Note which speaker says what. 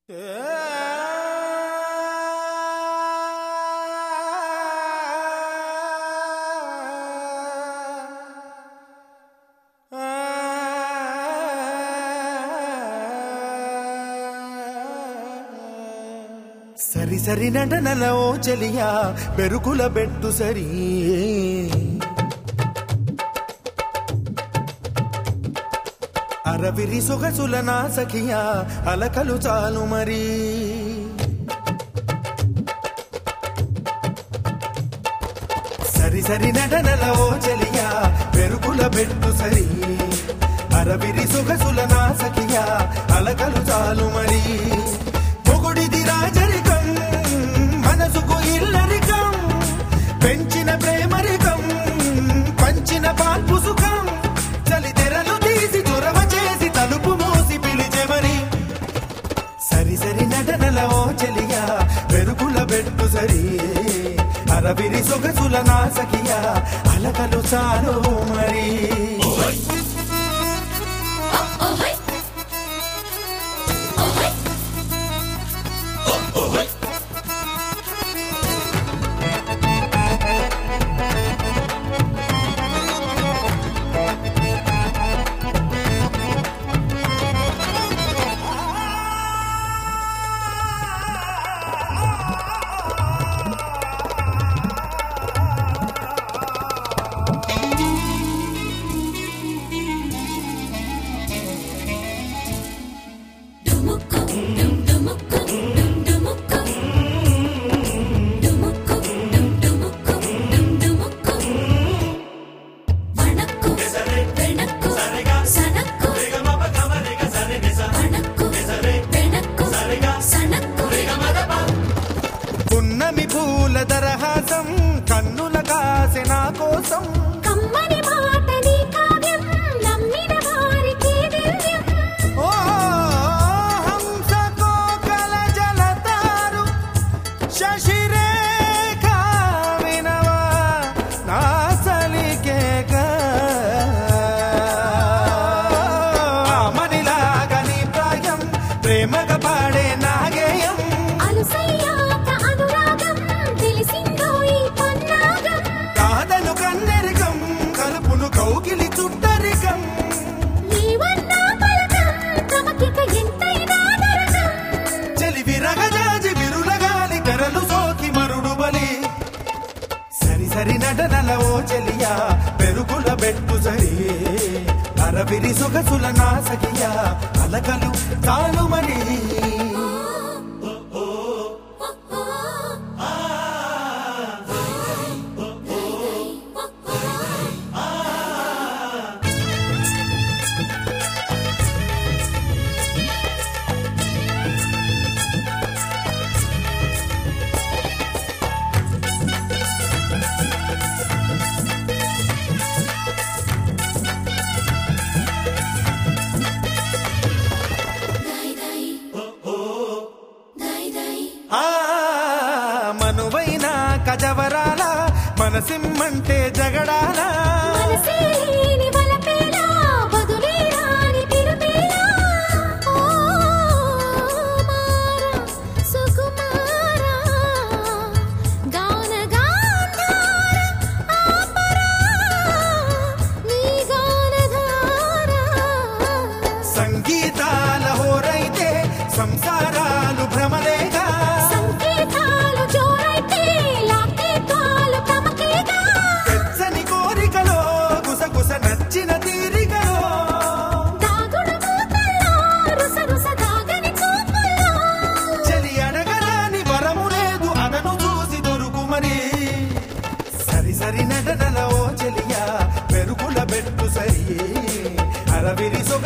Speaker 1: సరి సరి నటనల ఓ చెలియా బెరుకుల బెట్టు సరి అరవిరి సొగసుల నా సఖియా అలకలు చాలు మరి సరి సరి నటనల ఓ చెలియా బెరుకుల బెట్టు సరి అరవిరి సొగసుల నా సఖియా అలకలు చాలు మరి పొగుడిది రాజరికం మనసుకు ఇల్లరికం పెంచిన ప్రేమరికం పంచిన పాల్పు సుఖం చలి తెరలు తీసి చొరవ చేసి తలుపు మూసి పిలిచె మరి సరి సరి నటనల ఓ చెలియా వెరుకుల బెట్టు సరి అరవిరి సొగసుల నా సఖియా అలకలు చాలు మరి పున్నమి పూల దరహాసం కన్నుల కాసె నా కోసం
Speaker 2: కమ్మని మాటని కావ్యం నమ్మిన వారికి దివ్యం
Speaker 1: ఓ హంస కోకల జలతారు శశిరేఖ వినవా నా సలికేక మనిలాగా నీ ప్రాయం ప్రేమగా పాడే నాగేయం
Speaker 2: అలుసయ్యాక అనురాగం తెలిసిందో ఈ పన్నాగం
Speaker 1: కాదను కన్నెరికం కలుపును కౌగిలి చుట్టరికం
Speaker 2: నీవన్నా పలకం తమకిక ఎంతైనా నరకం
Speaker 1: చెలి విరగజాజి విరులగాలి తెరలు సోకి మరుడు బలి సరి సరి నటనల ఓ చెలియా పెరుగుల బెట్టు సరి అరవిరి సొగసుల నా సఖియా అలకలు తాను మరి ఆ మనువైన కజవరాల మనసిమ్మంటే జగడాల
Speaker 2: మనసే లేని వలపేలా బదులే రాని పిలుపేలా ఓ మారా సుకుమారా గాన గాంధార ఆపరా నీ గానధార
Speaker 1: సంగీతాల హోరైతే సంసారాలు భ్రమలేగా
Speaker 2: సంకేతాలు జోరైతే లాకేతాలు తమకేగా
Speaker 1: పెచ్చని కోరికలో గుసగుస నచ్చిన తీరికలో
Speaker 2: దాగుడు మూతల్లో రుస రుస దాగని చూపుల్లో
Speaker 1: చలి అడగరాని వరము లేదు అదను చూసి దొరుకు మరి సరి సరి నటనల ఓ చెలియా పెరుగుల బెట్టు సరి అరవిరి సొగ